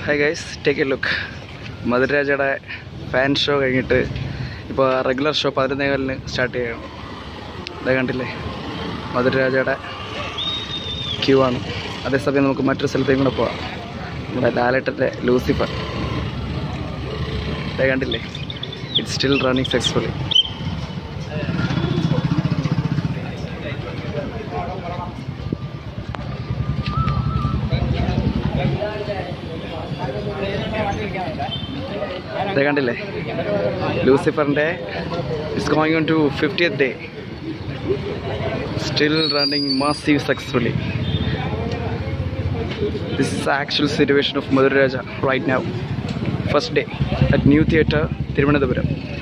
hi guys take a look മധുരരാജയുടെ fan show കഴിഞ്ഞിട്ട് ഇപ്പോൾ റെഗുലർ ഷോ പതിനൊന്നേകാലിന് സ്റ്റാർട്ട് ചെയ്യണം ഇതാ കണ്ടില്ലേ മധുരരാജയുടെ ക്യൂ ആണ് അതേസമയം നമുക്ക് മറ്റൊരു സ്ഥലത്തേക്കും കൂടെ പോവാം നമ്മുടെ ലാലേട്ടൻ്റെ ലൂസിഫർ ഇതാ കണ്ടില്ലേ ഇറ്റ്സ് സ്റ്റിൽ റണ്ണിങ് സക്സസ്ഫുള്ളി ഇത് കണ്ടില്ലേ ലൂസിഫറിൻ്റെ it's going on to fiftieth day still running massive successfully this is actual situation of Madhuraraja right now first day at new theatre Thiruvananthapuram